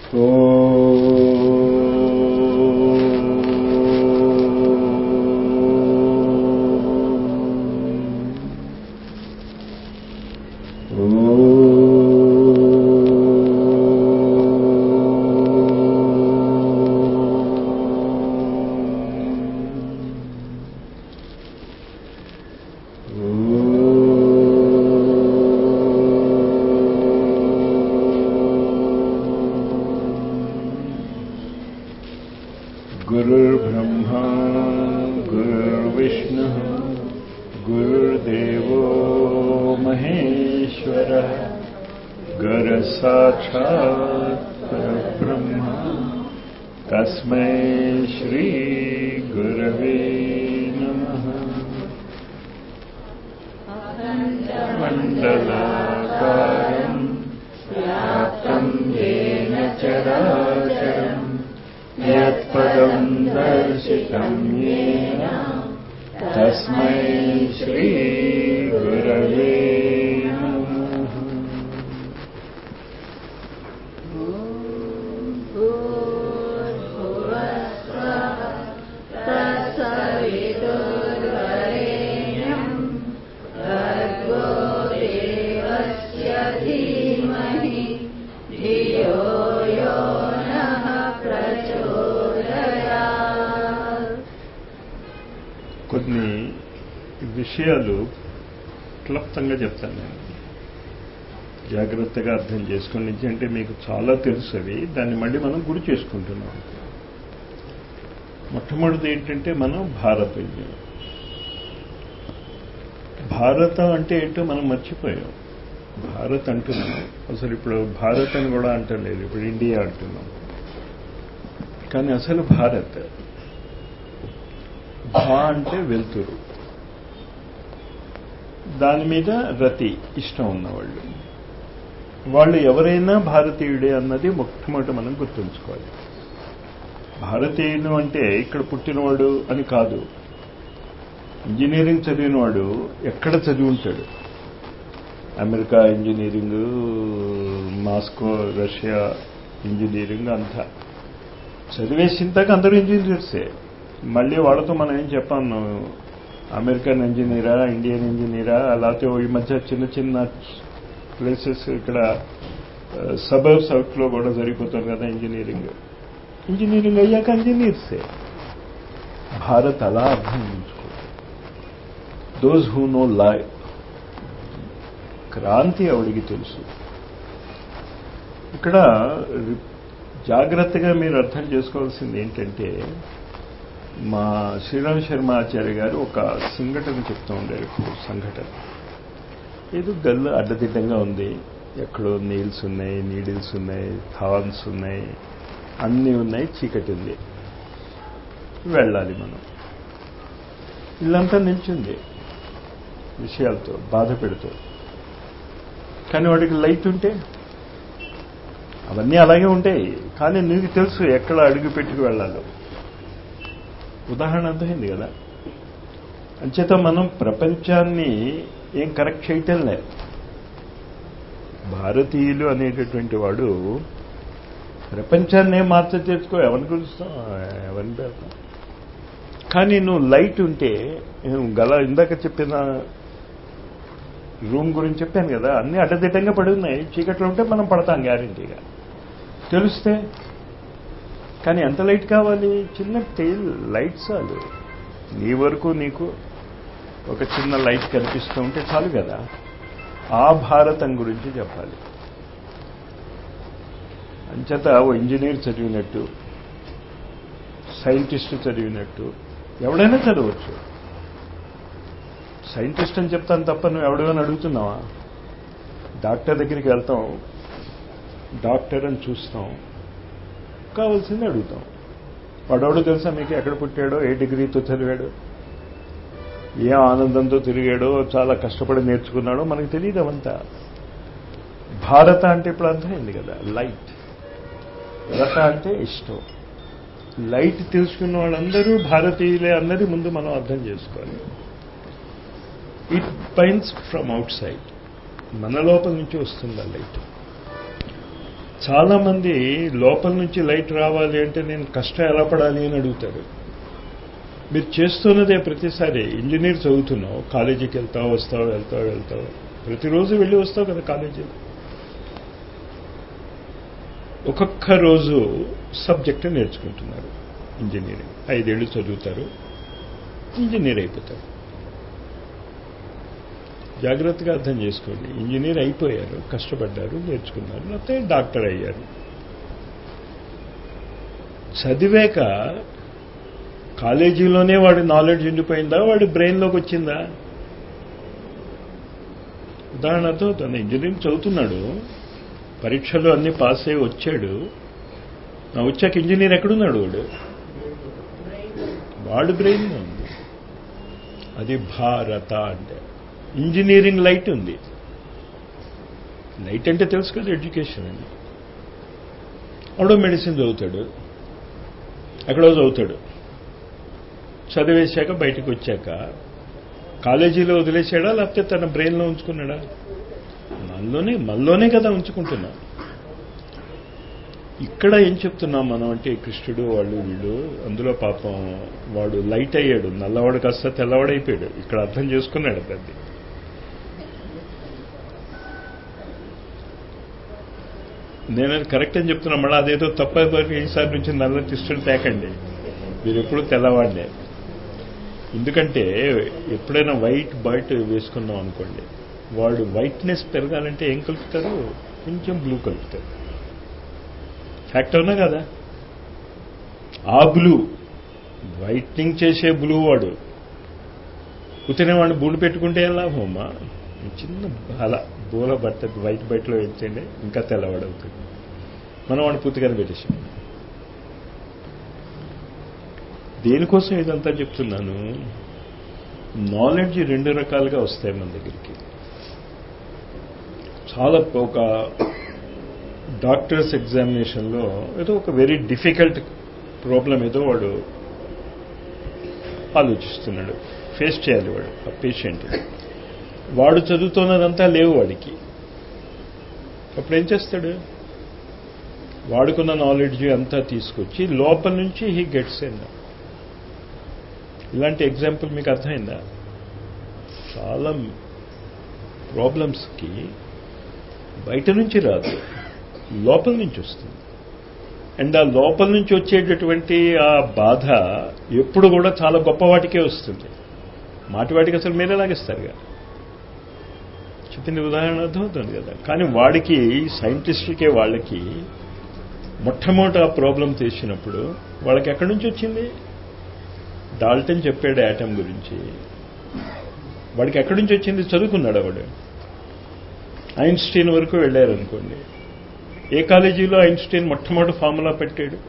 गुरुर्ब्रह्मा गुरुर्विष्णुः गुरुर्देवो महेश्वरः गुरसाक्षात् परब्रह्म तस्मै श्रीगुरवे नमः मण्डलाकारम् व्याप्तम् येन चराचरम् यत्पदम् दर्शितम् येन तस्मै श्रीगुरवे नमः तत्सवितुर्वरेण्यम् भर्गो देवस्य धीमहि धियो यो नः प्रचोदयात् కొన్ని విషయాలు క్లుప్తంగా చెప్తాను నేను జాగ్రత్తగా అర్థం చేసుకుని నుంచి అంటే మీకు చాలా తెలుసు అవి దాన్ని మళ్ళీ మనం గురి చేసుకుంటున్నాం మొట్టమొదటిది ఏంటంటే మనం భారతీయులు భారత అంటే ఏంటో మనం మర్చిపోయాం భారత్ అంటున్నాం అసలు ఇప్పుడు భారత్ అని కూడా అంటలేదు ఇప్పుడు ఇండియా అంటున్నాం కానీ అసలు భారత్ భా అంటే వెలుతురు దాని మీద రతి ఇష్టం ఉన్నవాళ్ళు వాళ్ళు ఎవరైనా భారతీయుడే అన్నది మొట్టమొదటి మనం గుర్తుంచుకోవాలి భారతీయుడు అంటే ఇక్కడ పుట్టినవాడు అని కాదు ఇంజనీరింగ్ చదివినవాడు ఎక్కడ చదివి ఉంటాడు America engineering Moscow Russia engineering అంతా చదివేసింతాక అందరూ ఇంజనీర్సే మళ్ళీ వాళ్ళతో మనం ఏం చెప్పాను అమెరికన్ ఇంజనీరా ఇండియన్ ఇంజనీరా లేకపోతే ఈ మధ్య చిన్న చిన్న ప్లేసెస్ ఇక్కడ సబర్బ్స్ అవుట్లో కూడా జరిగిపోతుంది కదా ఇంజనీరింగ్ ఇంజనీరింగ్ అయ్యాక ఇంజనీర్సే భారత్ అలా అర్థం చేసుకో దోస్ హూ నో లై క్రాంతి ఆవిడికి తెలుసు ఇక్కడ జాగ్రత్తగా మీరు అర్థం చేసుకోవాల్సింది ఏంటంటే మా శ్రీరామ్ శర్మ ఆచార్య గారు ఒక సంఘటన చెప్తూ ఉండారు ఇప్పుడు సంఘటన ఏదో గల్లు అడ్డదిడ్డంగా ఉంది ఎక్కడో నీల్స్ ఉన్నాయి నీడిల్స్ ఉన్నాయి థాన్స్ ఉన్నాయి అన్నీ ఉన్నాయి చీకటి ఉంది వెళ్ళాలి మనం ఇల్లంతా నిల్చుంది విషయాలతో బాధ పెడుతూ కానీ వాడికి లైట్ ఉంటే అవన్నీ అలాగే ఉంటాయి కానీ నీకు తెలుసు ఎక్కడ అడుగు పెట్టుకు వెళ్ళాలో ఉదాహరణ అర్థమైంది కదా అంచేత మనం ప్రపంచాన్ని ఏం కరెక్ట్ చేయటం లేదు భారతీయులు అనేటటువంటి వాడు ప్రపంచాన్ని ఏం మార్చ తెచ్చుకో ఎవరిని పిలుస్తాం ఎవరిని పెడతాం కానీ నువ్వు లైట్ ఉంటే గల ఇందాక చెప్పిన రూమ్ గురించి చెప్పాను కదా అన్ని అడ్డదిడ్డంగా పడి ఉన్నాయి చీకట్లో ఉంటే మనం పడతాం గ్యారంటీగా తెలిస్తే కానీ ఎంత లైట్ కావాలి చిన్న టైల్ లైట్ చాలు నీ వరకు నీకు ఒక చిన్న లైట్ కనిపిస్తూ ఉంటే చాలు కదా ఆ భారతం గురించి చెప్పాలి అంచేత ఓ ఇంజనీర్ చదివినట్టు సైంటిస్ట్ చదివినట్టు ఎవడైనా చదవచ్చు సైంటిస్ట్ అని చెప్తాను తప్ప నువ్వు ఎవడైనా అడుగుతున్నావా డాక్టర్ దగ్గరికి వెళ్తాం డాక్టర్ అని చూస్తాం కావాల్సింది అడుగుతాం వాడెవడో తెలుసా మీకు ఎక్కడ పుట్టాడో ఏ డిగ్రీతో చదివాడో ఏ ఆనందంతో తిరిగాడో చాలా కష్టపడి నేర్చుకున్నాడో మనకు తెలియదు అవంతా భారత అంటే ఇప్పుడు అర్థమైంది కదా లైట్ రత అంటే ఇష్టం లైట్ తెలుసుకున్న వాళ్ళందరూ భారతీయులే అన్నది ముందు మనం అర్థం చేసుకోవాలి it pines from outside మన లోపల నుంచి వస్తుంది ఆ లైట్ చాలా మంది లోపల నుంచి లైట్ రావాలి అంటే నేను కష్టం ఎలా పడాలి అని అడుగుతారు మీరు చేస్తున్నదే ప్రతిసారి ఇంజనీర్ చదువుతున్నావు కాలేజీకి వెళ్తావు వస్తావు వెళ్తావు వెళ్తావు ప్రతిరోజు వెళ్ళి వస్తావు కదా కాలేజీకి ఒక్కొక్క రోజు సబ్జెక్ట్ నేర్చుకుంటున్నారు ఇంజనీరింగ్ ఐదేళ్ళు చదువుతారు ఇంజనీర్ అయిపోతారు జాగ్రత్తగా అర్థం చేసుకోండి ఇంజనీర్ అయిపోయారు కష్టపడ్డారు నేర్చుకున్నారు లేకపోతే డాక్టర్ అయ్యారు చదివాక కాలేజీలోనే వాడి నాలెడ్జ్ ఉండిపోయిందా వాడి బ్రెయిన్లోకి వచ్చిందా ఉదాహరణతో తను ఇంజనీరింగ్ చదువుతున్నాడు పరీక్షలు అన్ని పాస్ అయ్యి వచ్చాడు నా వచ్చాక ఇంజనీర్ ఎక్కడున్నాడు వాడు వాడు బ్రెయిన్ ఉంది అది భారత అంటే ఇంజనీరింగ్ లైట్ ఉంది లైట్ అంటే తెలుసు కదా ఎడ్యుకేషన్ అని ఆడో మెడిసిన్ చదువుతాడు ఎక్కడో చదువుతాడు చదివేశాక బయటకు వచ్చాక కాలేజీలో వదిలేసాడా లేకపోతే తన బ్రెయిన్లో ఉంచుకున్నాడా మనలోనే మనలోనే కదా ఉంచుకుంటున్నాం ఇక్కడ ఏం చెప్తున్నాం మనం అంటే కృష్ణుడు వాళ్ళు వీళ్ళు అందులో పాపం వాడు లైట్ అయ్యాడు నల్లవాడు కాస్త తెల్లవాడైపోయాడు ఇక్కడ అర్థం చేసుకున్నాడు అది నేను అది కరెక్ట్ అని చెప్తున్నా మళ్ళీ అదేదో తప్ప ఈసారి నుంచి నల్ల తిష్టులు తేకండి మీరు ఎప్పుడు తెల్లవాడినే ఎందుకంటే ఎప్పుడైనా వైట్ బయట వేసుకున్నాం అనుకోండి వాడు వైట్నెస్ పెరగాలంటే ఏం కలుపుతారు కొంచెం బ్లూ కలుపుతారు ఫ్యాక్ట్ అవునా కదా ఆ బ్లూ వైట్నింగ్ చేసే బ్లూ వాడు ఉతినే వాడిని బూడు పెట్టుకుంటే ఎలా హోమా చిన్న బాల బూల బట్ట వైట్ బట్టలో వేయించండి ఇంకా తెల్లవాడవుతుంది మనం వాడు పూర్తిగానే పెట్టేసాం దేనికోసం ఇదంతా చెప్తున్నాను నాలెడ్జ్ రెండు రకాలుగా వస్తాయి మన దగ్గరికి చాలా ఒక డాక్టర్స్ ఎగ్జామినేషన్లో ఏదో ఒక వెరీ డిఫికల్ట్ ప్రాబ్లం ఏదో వాడు ఆలోచిస్తున్నాడు ఫేస్ చేయాలి వాడు ఆ పేషెంట్ వాడు చదువుతున్నదంతా లేవు వాడికి అప్పుడు ఏం చేస్తాడు వాడుకున్న నాలెడ్జ్ అంతా తీసుకొచ్చి లోపల నుంచి హీ గెట్స్ ఇన్ ఇలాంటి ఎగ్జాంపుల్ మీకు అర్థమైందా చాలా ప్రాబ్లమ్స్కి బయట నుంచి రాదు లోపల నుంచి వస్తుంది అండ్ ఆ లోపల నుంచి వచ్చేటటువంటి ఆ బాధ ఎప్పుడు కూడా చాలా గొప్ప వాటికే వస్తుంది మాటి వాటికి అసలు మీరే లాగిస్తారుగా చెప్పిన ఉదాహరణ అర్థమవుతుంది కదా కానీ వాడికి సైంటిస్టులకే వాళ్ళకి మొట్టమొదటి ఆ ప్రాబ్లం తీసినప్పుడు వాళ్ళకి ఎక్కడి నుంచి వచ్చింది డాల్టన్ చెప్పాడు యాటమ్ గురించి వాడికి ఎక్కడి నుంచి వచ్చింది చదువుకున్నాడు వాడు ఐన్స్టీన్ వరకు వెళ్ళారనుకోండి ఏ కాలేజీలో ఐన్స్టీన్ మొట్టమొదటి ఫార్ములా పెట్టాడు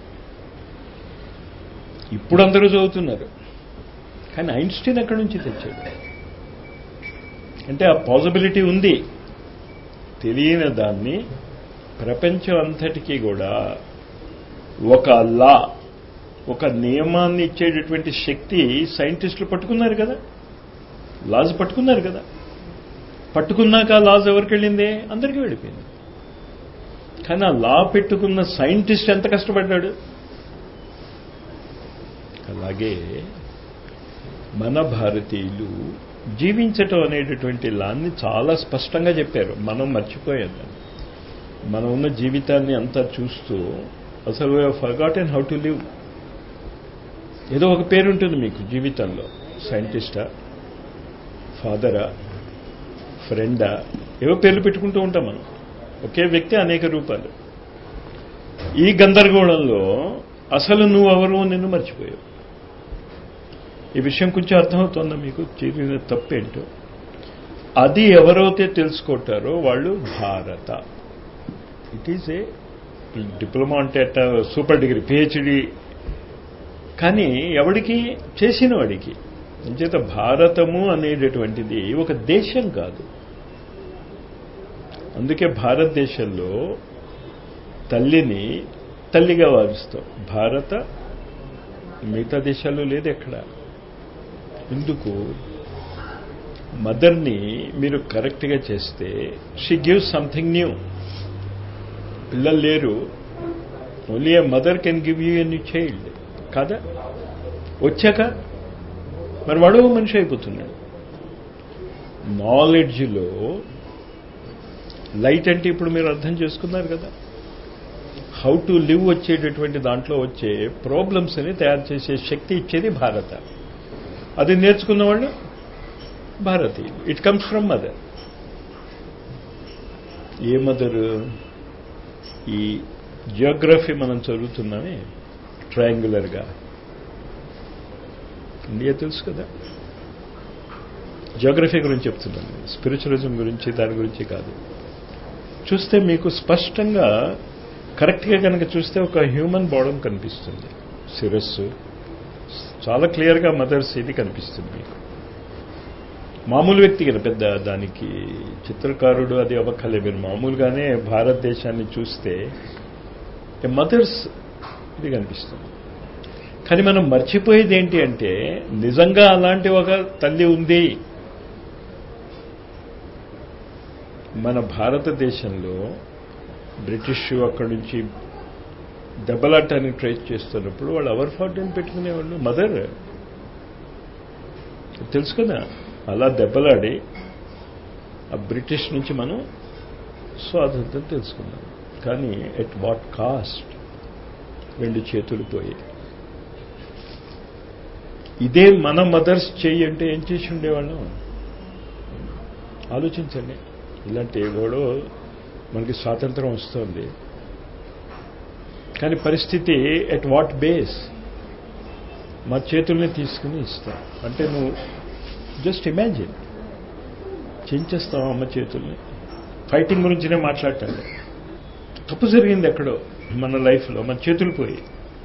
ఇప్పుడు అందరూ చదువుతున్నారు కానీ ఐన్స్టీన్ ఎక్కడి నుంచి తెచ్చాడు అంటే ఆ పాసిబిలిటీ ఉంది తెలియని దాన్ని ప్రపంచం అంతటికీ కూడా ఒక లా ఒక నియమాన్ని ఇచ్చేటటువంటి శక్తి సైంటిస్టులు పట్టుకున్నారు కదా లాజ్ పట్టుకున్నారు కదా పట్టుకున్నాక ఆ లాజ్ ఎవరికి వెళ్ళింది అందరికీ వెళ్ళిపోయింది కానీ ఆ లా పెట్టుకున్న సైంటిస్ట్ ఎంత కష్టపడ్డాడు అలాగే మన భారతీయులు జీవించటం అనేటటువంటి లాన్ని చాలా స్పష్టంగా చెప్పారు మనం మర్చిపోయాం దాన్ని మనం ఉన్న జీవితాన్ని అంతా చూస్తూ అసలు ఫర్గాటెన్ హౌ టు లివ్ ఏదో ఒక పేరు ఉంటుంది మీకు జీవితంలో సైంటిస్టా ఫాదరా ఫ్రెండా ఏవో పేర్లు పెట్టుకుంటూ ఉంటాం మనం ఒకే వ్యక్తి అనేక రూపాలు ఈ గందరగోళంలో అసలు నువ్వు ఎవరు నిన్ను మర్చిపోయావు ఈ విషయం కొంచెం అర్థమవుతుందా మీకు చేసిన తప్పేంటో అది ఎవరైతే తెలుసుకుంటారో వాళ్ళు భారత ఇట్ ఈజ్ ఏ డిప్లొమా అంటే అట్ట సూపర్ డిగ్రీ పిహెచ్డి కానీ ఎవడికి చేసిన వాడికి అంచేత భారతము అనేటటువంటిది ఒక దేశం కాదు అందుకే భారతదేశంలో తల్లిని తల్లిగా భావిస్తాం భారత మిగతా దేశాల్లో లేదు ఎక్కడ ఎందుకు మదర్ని మీరు కరెక్ట్గా చేస్తే షీ గివ్స్ సంథింగ్ న్యూ పిల్లలు లేరు only a mother can give you an child కాదా వచ్చాక మరి వాడు మనిషి అయిపోతున్నాడు నాలెడ్జ్లో లైట్ అంటే ఇప్పుడు మీరు అర్థం చేసుకున్నారు కదా హౌ టు లివ్ వచ్చేటటువంటి దాంట్లో వచ్చే ప్రాబ్లమ్స్ అని తయారు చేసే శక్తి ఇచ్చేది భారత అది నేర్చుకున్న వాళ్ళు భారతీయులు it comes from mother a mother ఈ జియోగ్రఫీ మనం చదువుతున్నామే ట్రయాంగులర్గా ఇండియా తెలుసు కదా జియోగ్రఫీ గురించి చెప్తున్నాను స్పిరిచువలిజం గురించి దాని గురించి కాదు చూస్తే మీకు స్పష్టంగా కరెక్ట్గా కనుక చూస్తే ఒక హ్యూమన్ బాడీ కనిపిస్తుంది శిరస్సు చాలా క్లియర్గా మదర్స్ ఇది కనిపిస్తుంది మీకు మామూలు వ్యక్తి కదా పెద్ద దానికి చిత్రకారుడు అది అవ్వక్కలే మీరు మామూలుగానే భారతదేశాన్ని చూస్తే మదర్స్ ఇది కనిపిస్తుంది కానీ మనం మర్చిపోయేది ఏంటి అంటే నిజంగా అలాంటి ఒక తల్లి ఉంది మన భారతదేశంలో బ్రిటిష్ అక్కడి నుంచి దెబ్బలాటానికి ట్రై చేస్తున్నప్పుడు వాళ్ళు అవర్ ఫార్టీని పెట్టుకునేవాళ్ళు మదర్ తెలుసు కదా అలా దెబ్బలాడి ఆ బ్రిటిష్ నుంచి మనం స్వాతంత్రం తెలుసుకున్నాం కానీ ఎట్ వాట్ కాస్ట్ రెండు చేతులు పోయి ఇదే మన మదర్స్ చెయ్యి అంటే ఏం చేసి ఉండేవాళ్ళం ఆలోచించండి ఇలాంటి ఎవడో మనకి స్వాతంత్రం వస్తుంది కానీ పరిస్థితి ఎట్ వాట్ బేస్ మా చేతుల్ని తీసుకుని ఇస్తాం అంటే నువ్వు జస్ట్ ఇమాజిన్ చించేస్తాం అమ్మ చేతుల్ని ఫైటింగ్ గురించినే మాట్లాడటండి తప్పు జరిగింది ఎక్కడో మన లైఫ్లో మన చేతులు పోయి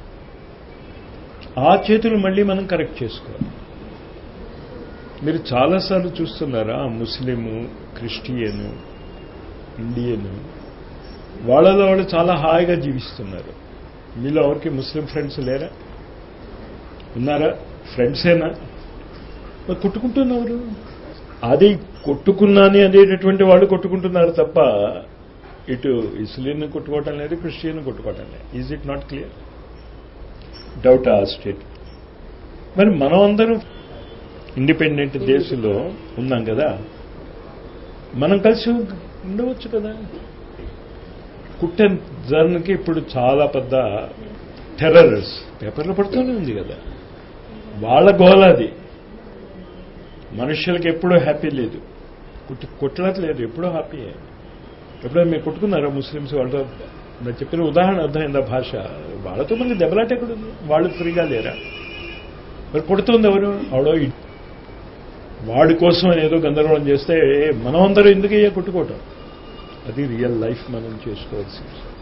ఆ చేతులు మళ్ళీ మనం కరెక్ట్ చేసుకోవాలి మీరు చాలాసార్లు చూస్తున్నారా ముస్లిము క్రిస్టియను ఇండియను వాళ్ళలో వాళ్ళు చాలా హాయిగా జీవిస్తున్నారు మీలో ఎవరికి ముస్లిం ఫ్రెండ్స్ లేరా ఉన్నారా ఫ్రెండ్సేనా మరి కొట్టుకుంటున్నారు అది కొట్టుకున్నాని అనేటటువంటి వాళ్ళు కొట్టుకుంటున్నారు తప్ప ఇటు ఇస్లీన్ కొట్టుకోవటం లేదు క్రిస్టియన్ కొట్టుకోవటం లేదు is it not clear doubt ఆ స్టేట్ మరి మనం అందరం ఇండిపెండెంట్ దేశంలో ఉన్నాం కదా మనం కలిసి ఉండవచ్చు కదా కుట్టెన్ జర్న్కి ఇప్పుడు చాలా పెద్ద టెర్రర్స్ పేపర్లో పడుతూనే ఉంది కదా వాళ్ళ గోల అది మనుషులకి ఎప్పుడూ హ్యాపీ లేదు కుట్టు కొట్టలేదు ఎప్పుడూ హ్యాపీ ఎప్పుడైనా మీరు కొట్టుకున్నారా ముస్లిమ్స్ వాళ్ళతో నేను చెప్పిన ఉదాహరణ అర్థమైందా భాష వాళ్ళతో మనకి దెబ్బలాట ఎక్కడుంది వాళ్ళు ఫ్రీగా లేరా మరి కొడుతుంది ఎవరు అవడో వాడి కోసం ఏదో గందరగోళం చేస్తే మనం అందరూ ఎందుకు అయ్యా కొట్టుకోవటం అది రియల్ లైఫ్ మనం చేసుకోవాల్సి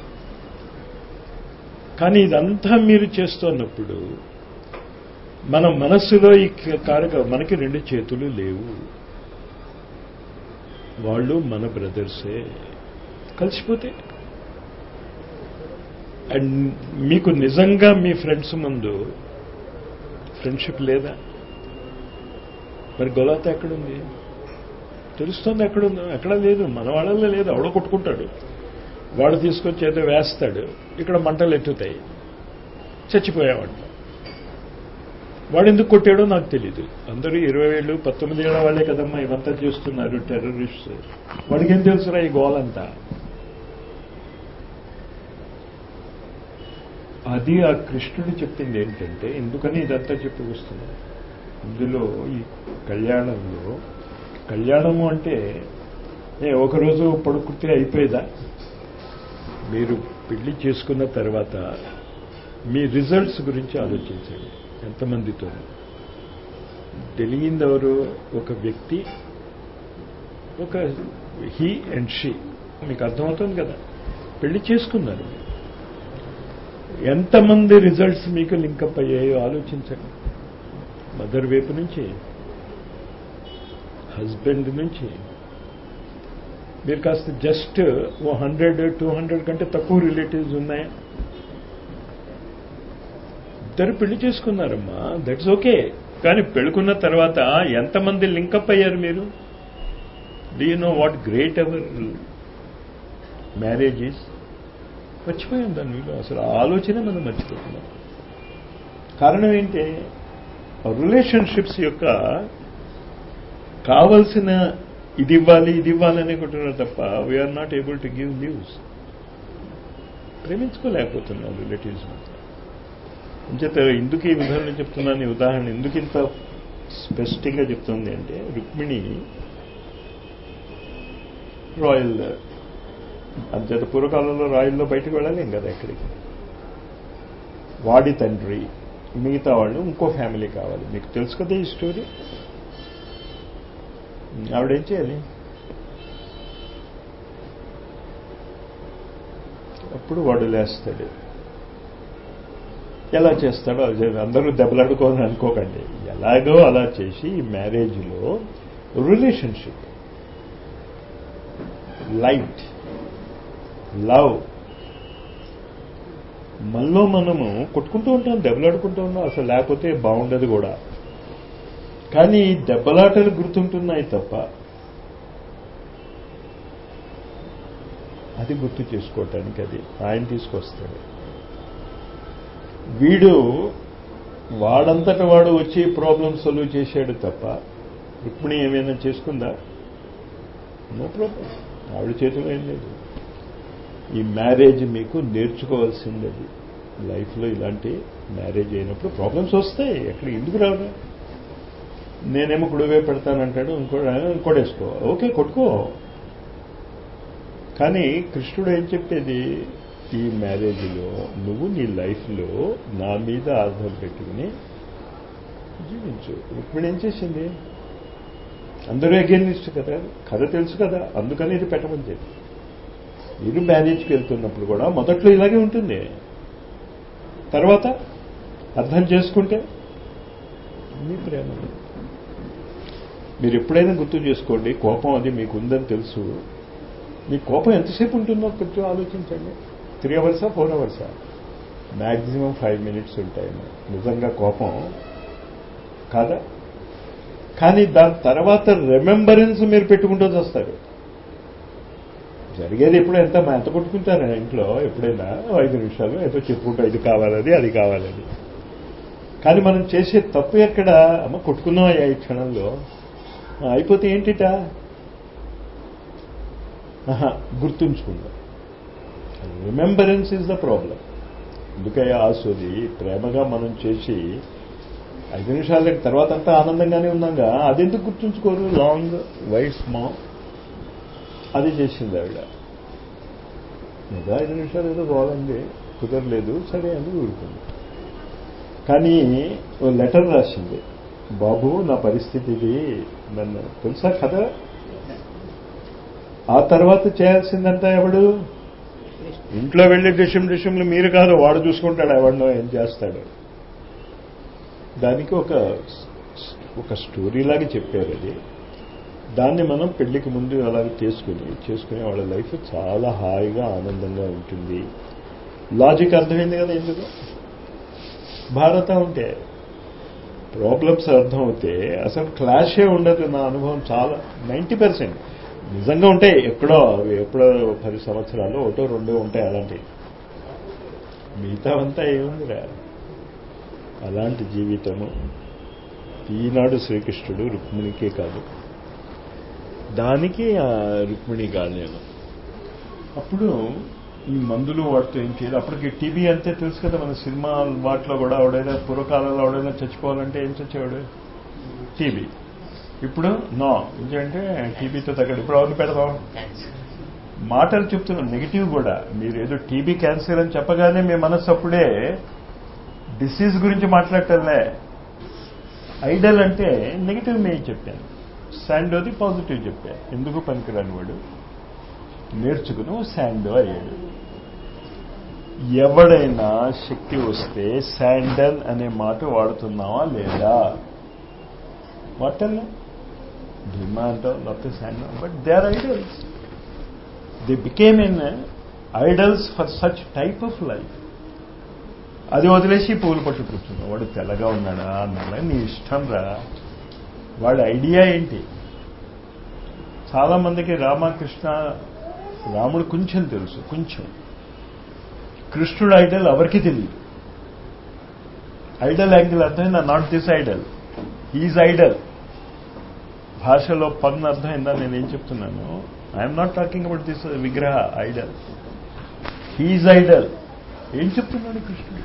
కానీ ఇదంతా మీరు చేస్తున్నప్పుడు మన మనస్సులో ఈ కారక మనకి రెండు చేతులు లేవు వాళ్ళు మన బ్రదర్సే కలిసిపోతే అండ్ మీకు నిజంగా మీ ఫ్రెండ్స్ ముందు ఫ్రెండ్షిప్ లేదా మరి గొలాత ఎక్కడుంది తెలుస్తుంది ఎక్కడుందో ఎక్కడ లేదు మన వాళ్ళలో లేదు ఎవడో కొట్టుకుంటాడు వాడు తీసుకొచ్చి ఏదో వేస్తాడు ఇక్కడ మంటలు ఎత్తుతాయి చచ్చిపోయావంట వాడు ఎందుకు కొట్టాడో నాకు తెలీదు అందరూ ఇరవై ఏళ్ళు పంతొమ్మిది ఏళ్ళ వాళ్ళే కదమ్మా ఇవంతా చేస్తున్నారు టెర్రరిస్ట్ వాడికి ఏం తెలుసురా ఈ గోలంతా అది ఆ కృష్ణుడు చెప్పింది ఏంటంటే ఎందుకని ఇదంతా చెప్పి వస్తుంది ఇందులో ఈ కళ్యాణంలో కళ్యాణము అంటే ఏ ఒకరోజు పడుకుంటే అయిపోయేదా మీరు పెళ్లి చేసుకున్న తర్వాత మీ రిజల్ట్స్ గురించి ఆలోచించండి ఎంతమందితో తెలియంది ఎవరు ఒక వ్యక్తి ఒక హీ అండ్ షీ మీకు అర్థమవుతుంది కదా పెళ్లి చేసుకున్నారు ఎంతమంది రిజల్ట్స్ మీకు లింకప్ అయ్యాయో ఆలోచించండి మదర్ వైపు నుంచి హస్బెండ్ నుంచి మీరు కాస్త just oh hundred two hundred కంటే తక్కువ రిలేటివ్స్ ఉన్నాయా ఇద్దరు పెళ్లి చేసుకున్నారమ్మా దట్స్ ఓకే కానీ పెళ్ళుకున్న తర్వాత ఎంతమంది లింకప్ అయ్యారు మీరు do you know what great ever marriage is మర్చిపోయాం దాని విలువ అసలు ఆ ఆలోచన మనం మర్చిపోతున్నాం కారణం ఏంటి రిలేషన్షిప్స్ యొక్క కావలసిన ఇది ఇవ్వాలి ఇది ఇవ్వాలి అనుకుంటున్నారు తప్ప we are not able to give leaves ప్రేమించుకోలేకపోతున్నాం రిలేటివ్స్ అంచేత ఎందుకు ఈ ఉదాహరణ చెప్తున్నాను ఈ ఉదాహరణ ఎందుకు ఇంత స్పెసిఫిక్గా చెప్తుంది అంటే రుక్మిణి రాయల్ అంచేత పూర్వకాలంలో రాయల్లో బయటకు వెళ్ళలేం కదా ఎక్కడికి వాడి తండ్రి మిగతా వాళ్ళు ఇంకో ఫ్యామిలీ కావాలి మీకు తెలుసు కదా ఈ స్టోరీ ఆవిడేం చేయాలి అప్పుడు వాడు లేస్తాడు ఎలా చేస్తాడో అది అందరూ దెబ్బలాడుకోవాలని అనుకోకండి ఎలాగో అలా చేసి ఈ మ్యారేజ్లో రిలేషన్షిప్ లైట్ లవ్ మనలో మనము కొట్టుకుంటూ ఉంటాం దెబ్బలాడుకుంటూ ఉంటాం అసలు లేకపోతే బాగుండదు కూడా కానీ దెబ్బలాటలు గుర్తుంటున్నాయి తప్ప అది గుర్తు చేసుకోవటానికి అది ఆయన తీసుకొస్తాడు వీడు వాడంతట వాడు వచ్చి ప్రాబ్లం సాల్వ్ చేశాడు తప్ప రుక్మిణి ఏమైనా చేసుకుందా నో ప్రాబ్లం ఆవిడ చేతిలో ఏం లేదు ఈ మ్యారేజ్ మీకు నేర్చుకోవాల్సింది అది లైఫ్లో ఇలాంటి మ్యారేజ్ అయినప్పుడు ప్రాబ్లమ్స్ వస్తాయి ఎక్కడ ఎందుకు రావడం నేనేమో కుడివే పెడతానంటాడు ఇంకో ఇంకోటేసుకో ఓకే కొట్టుకో కానీ కృష్ణుడు ఏం చెప్పేది ఈ మ్యారేజ్లో నువ్వు నీ లైఫ్లో నా మీద ఆధార పెట్టుకుని జీవించు ఇప్పుడు ఏం చేసింది అందరూ అగేనిస్ట్ కదా కథ తెలుసు కదా అందుకని ఇది పెట్టమని చెప్పి మీరు మ్యారేజ్కి వెళ్తున్నప్పుడు కూడా మొదట్లో ఇలాగే ఉంటుంది తర్వాత అర్థం చేసుకుంటే మీ ప్రేమ మీరు ఎప్పుడైనా గుర్తు చేసుకోండి కోపం అది మీకు ఉందని తెలుసు మీ కోపం ఎంతసేపు ఉంటుందో కొంచెం ఆలోచించండి త్రీ అవర్సా ఫోర్ అవర్సా మ్యాక్సిమం ఫైవ్ మినిట్స్ ఉంటాయి నిజంగా కోపం కాదా కానీ దాని తర్వాత రిమెంబరెన్స్ మీరు పెట్టుకుంటూ వస్తారు జరిగేది ఎప్పుడు ఎంత ఎంత కొట్టుకుంటారా ఇంట్లో ఎప్పుడైనా ఐదు నిమిషాలు ఏదో చెప్పుకుంటూ ఇది కావాలది అది కావాలని కానీ మనం చేసే తప్పు ఎక్కడ అమ్మ కొట్టుకున్నాం ఈ క్షణంలో అయిపోతే ఏంటిట గుర్తుంచుకుందాం రిమెంబరెన్స్ ఇస్ ద ప్రాబ్లం ఎందుకయ్యా ఆసోది ప్రేమగా మనం చేసి ఐదు నిమిషాల తర్వాత అంతా ఆనందంగానే ఉన్నాగా అదెందుకు గుర్తుంచుకోరు లాంగ్ వైట్ స్మా అది చేసింది ఆవిడ ఏదో ఐదు నిమిషాలు ఏదో బాగుంది కుదరలేదు సరే అని ఊరుకుంది కానీ ఓ లెటర్ రాసింది బాబు నా పరిస్థితి ఇది నన్ను తెలుసా కథ ఆ తర్వాత చేయాల్సిందంతా ఎవడు ఇంట్లో వెళ్ళి డిషం డిషంలు మీరు కాదు వాడు చూసుకుంటాడు ఎవడనో ఏం చేస్తాడు దానికి ఒక ఒక స్టోరీలాగా చెప్పారు అది దాన్ని మనం పెళ్లికి ముందు అలాగే చేసుకుని చేసుకునే వాళ్ళ లైఫ్ చాలా హాయిగా ఆనందంగా ఉంటుంది లాజిక్ అర్థమైంది కదా ఎందుకు భారతం ఉంటే ప్రాబ్లమ్స్ అర్థం అవుతే అసలు క్లాషే ఉండదు నా అనుభవం చాలా నైంటీ పర్సెంట్ నిజంగా ఉంటాయి ఎక్కడో అవి ఎప్పుడో పది సంవత్సరాలు ఒకటో రెండో ఉంటాయి అలాంటివి మిగతా అంతా ఏముందిరా అలాంటి జీవితము ఈనాడు శ్రీకృష్ణుడు రుక్మిణికే కాదు దానికి ఆ రుక్మిణి కాదు నేను అప్పుడు ఈ మందులు వాటితో ఏం చేయాలి అప్పటికి టీబీ అంతే తెలుసు కదా మన సినిమా వాటిలో కూడా ఎవడైనా పూర్వకాలంలో ఎవడైనా చచ్చిపోవాలంటే ఏం చచ్చేవాడు టీబీ ఇప్పుడు నో ఎందుకంటే టీబీతో తగ్గడు ఇప్పుడు ఎవరిని పెడతాం మాటలు చెప్తున్నాం నెగిటివ్ కూడా మీరు ఏదో టీబీ క్యాన్సర్ అని చెప్పగానే మీ మనస్సు అప్పుడే డిసీజ్ గురించి మాట్లాడటంలే ఐడల్ అంటే నెగిటివ్ మే చెప్పాను శాండోది పాజిటివ్ చెప్పాను ఎందుకు పనికిరాని వాడు నేర్చుకుని శాండో అయ్యాడు ఎవడైనా శక్తి వస్తే శాండల్ అనే మాట వాడుతున్నావా లేదా వాటల్లా భీమా అంటావు లేకపోతే sandal but they are idols they became an idols for such type of life అది వదిలేసి పువ్వులు పట్టు కూర్చున్నావు వాడు తెల్లగా ఉన్నాడా నల్ల నీ ఇష్టం రా వాడి ఐడియా ఏంటి చాలా మందికి రామకృష్ణ రాముడు కొంచెం తెలుసు కొంచెం కృష్ణుడు ఐడల్ ఎవరికి తెలియదు ఐడల్ యాంగిల్ అర్థమైందా not this idol he's idol భాషలో పన్ను అర్థమైందా నేనేం చెప్తున్నాను I'm not talking about this విగ్రహ ఐడల్ హీజ్ ఐడల్ ఏం చెప్తున్నాడు కృష్ణుడు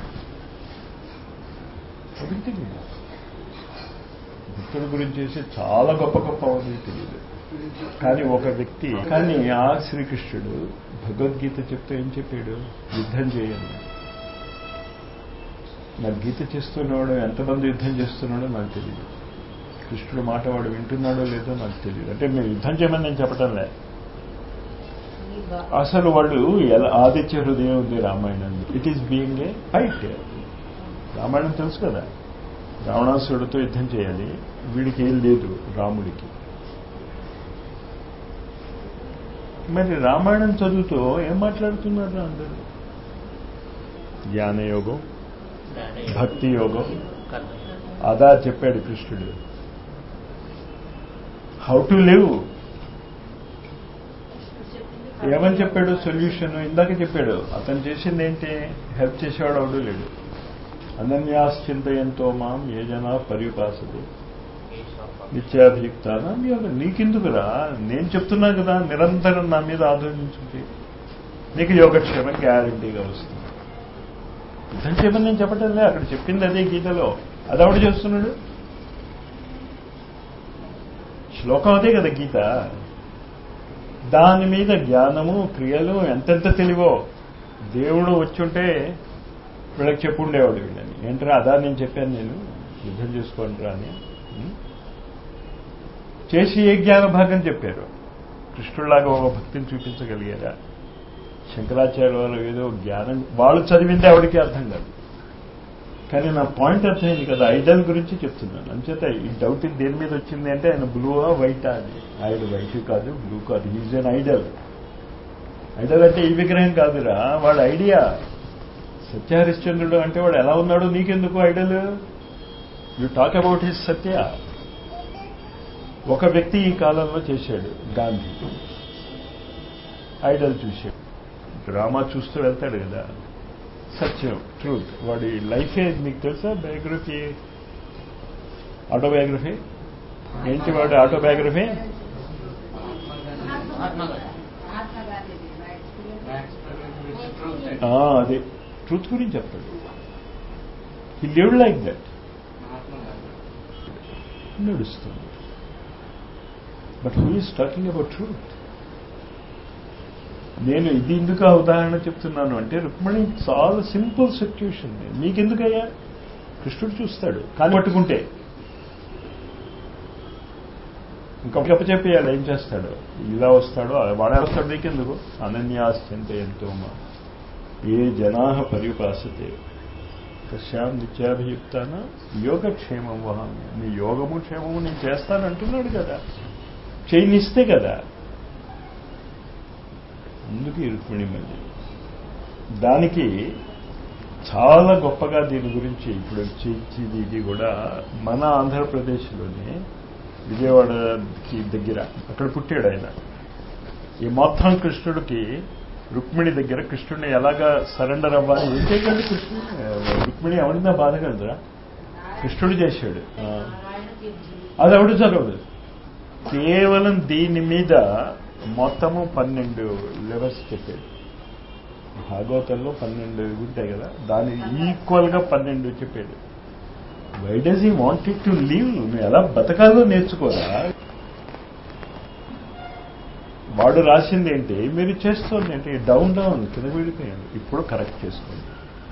ఎవరికి తెలియదు భక్తుడి గురించి చేసే చాలా గొప్ప గొప్ప ఉంది తెలియదు కానీ ఒక వ్యక్తి కానీ ఆ శ్రీకృష్ణుడు భగవద్గీత చెప్తే ఏం చెప్పాడు యుద్ధం చేయండి నాకు గీత చేస్తున్నాడు ఎంతమంది యుద్ధం చేస్తున్నాడో నాకు తెలియదు కృష్ణుడు మాట వాడు వింటున్నాడో లేదో నాకు తెలియదు అంటే మీరు యుద్ధం చేయమని నేను చెప్పటం లే అసలు వాళ్ళు ఎలా ఆదిత్య హృదయం ఉంది రామాయణం it is being a fight రామాయణం తెలుసు కదా రావణాసుడితో యుద్ధం చేయాలి వీడికి ఏం లేదు రాముడికి మరి రామాయణం చదువుతూ ఏం మాట్లాడుతున్నారు అందరూ జ్ఞానయోగం భక్తి యోగం అదా చెప్పాడు కృష్ణుడు హౌ టు లివ్ ఏమని చెప్పాడు సొల్యూషన్ ఇందాక చెప్పాడు అతను చేసింది ఏంటి హెల్ప్ చేసేవాడు అవడు లేడు అనన్యాశ్చింతయంతో మాం ఏ జనా పరిపాసదు నిత్యాభియుక్తాన నీకెందుకురా నేను చెప్తున్నా కదా నిరంతరం నా మీద ఆలోచించుంటే నీకు యోగక్షేమం గ్యారంటీగా వస్తుంది యుద్ధం చేయమని నేను చెప్పటం లే అక్కడ చెప్పింది అదే గీతలో అది ఆవిడ చేస్తున్నాడు శ్లోకం అదే కదా గీత దాని మీద జ్ఞానము క్రియలు ఎంతెంత తెలివో దేవుడు వచ్చుంటే వీళ్ళకి చెప్పుండేవాడు వీళ్ళని ఏంటరా అదా నేను చెప్పాను నేను యుద్ధం చేసుకోండిరా అని చేసి ఏ జ్ఞాన భాగం చెప్పారు కృష్ణుడిలాగా ఒక భక్తిని చూపించగలిగారా శంకరాచార్య వారు ఏదో జ్ఞానం వాళ్ళు చదివింది ఆవిడకి అర్థం కాదు కానీ నా పాయింట్ అర్థమైంది కదా ఐడల్ గురించి చెప్తున్నాను అంచేత ఈ డౌట్ దేని మీద వచ్చింది అంటే ఆయన బ్లూవా వైటా అది ఆయన వైట్ కాదు బ్లూ కాదు ఈజ్ అన్ ఐడల్ ఐడల్ అంటే ఈ విగ్రహం కాదురా వాడు ఐడియా సత్యహరిశ్చంద్రుడు అంటే వాడు ఎలా ఉన్నాడు నీకెందుకు idol you talk about his సత్య ఒక వ్యక్తి ఈ కాలంలో చేశాడు గాంధీ ఐడల్ చూశాడు డ్రామా చూస్తూ వెళ్తాడు కదా సత్యం ట్రూత్ వాడి లైఫే మీకు తెలుసా బయోగ్రఫీ ఆటోబయోగ్రఫీ ఏంటి వాడి ఆటోబయోగ్రఫీ అదే ట్రూత్ గురించి చెప్తాడు హీ లివ్డ్ లైక్ దట్ నడుస్తుంది but who is talking about truth నేను ఇది ఎందుకు ఆ ఉదాహరణ చెప్తున్నాను అంటే రుక్మిణి చాలా సింపుల్ సిచ్యుయేషన్ మీకెందుకయ్యా కృష్ణుడు చూస్తాడు కానీ పట్టుకుంటే ఇంకొక చెప్పేయాలి ఏం చేస్తాడు ఇలా వస్తాడో వాడే వస్తాడు నీకెందుకు అనన్యాశ్చంత ఎంతో మా ఏ జనా పర్యుపాసతే కశ్యాం నిత్యాభియుక్తాన యోగక్షేమం వహామి నీ యోగము క్షేమము నేను చేస్తానంటున్నాడు కదా చేయనిస్తే కదా అందుకు ఈ రుక్మిణి మళ్ళీ దానికి చాలా గొప్పగా దీని గురించి ఇప్పుడు చేసేది ఇది కూడా మన ఆంధ్రప్రదేశ్లోనే విజయవాడకి దగ్గర అక్కడ పుట్టాడు ఆయన ఈ మొత్తం కృష్ణుడికి రుక్మిణి దగ్గర కృష్ణుడిని ఎలాగా సరెండర్ అవ్వాలి ఏం చేయగలడు కృష్ణుడు రుక్మిణి ఎవరినా బాధగలరా కృష్ణుడు చేశాడు అది ఎవడు చదవడు కేవలం దీని మీద మొత్తము పన్నెండు లెవెల్స్ చెప్పాడు భాగవతంలో పన్నెండు ఉంటాయి కదా దాని ఈక్వల్ గా పన్నెండు చెప్పాడు why does he wanted to leave నువ్వు ఎలా బతకాలో నేర్చుకోరా వాడు రాసింది ఏంటి మీరు చేస్తుంది ఏంటి డౌన్ డౌన్ కింద విడిపోయాడు ఇప్పుడు కరెక్ట్ చేసుకోండి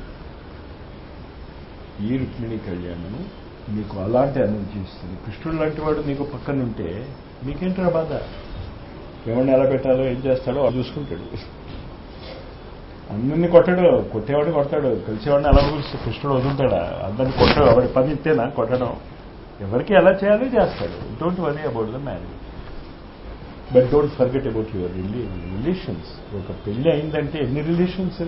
ఈ రుక్మిణి కళ్యాణము మీకు అలాంటి అనుభవిస్తుంది కృష్ణుడు లాంటి వాడు మీకు పక్కనుంటే మీకేంటారా బాధ ఎవరిని ఎలా పెట్టాలో ఏం చేస్తాడో అది చూసుకుంటాడు అందరినీ కొట్టాడు కొట్టేవాడిని కొడతాడు కలిసేవాడిని ఎలా పిలుస్తాడు కృష్ణుడు వదులుతాడా అందరిని కొట్టాడు ఎవరి పని ఇస్తేనా కొట్టడం ఎవరికి ఎలా చేయాలో చేస్తాడు don't worry about the marriage but don't forget about your relations ఒక పెళ్లి అయిందంటే ఎన్ని రిలేషన్స్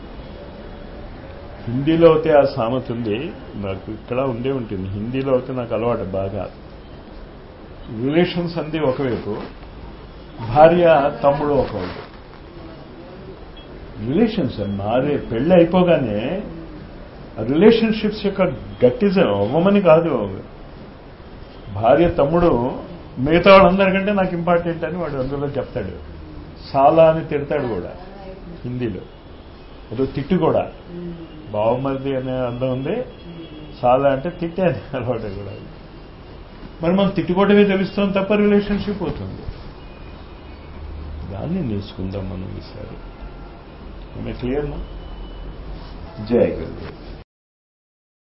హిందీలో అయితే ఆ సామెత ఉంది నాకు ఇక్కడ ఉండే ఉంటుంది హిందీలో అయితే నాకు అలవాటు బాగా రిలేషన్స్ అంది ఒకవైపు భార్య తమ్ముడు ఒకవైపు రిలేషన్స్ మారే పెళ్ళి అయిపోగానే రిలేషన్షిప్స్ యొక్క గట్టిజం అవ్వమని కాదు భార్య తమ్ముడు మిగతా వాళ్ళందరికంటే నాకు ఇంపార్టెంట్ అని వాడు అందులో చెప్తాడు సాలా అని తిడతాడు కూడా హిందీలో ఏదో తిట్టు కూడా బావమరిది అనే అందం ఉంది సాలా అంటే తిట్టే అనే అలవాటు కూడా మరి మనం తిట్టుకోవటమే తెలుస్తుంది తప్ప రిలేషన్షిప్ అవుతుంది దాన్ని నేర్చుకుందాం మనం ఈసారి క్లియర్ జయ గురు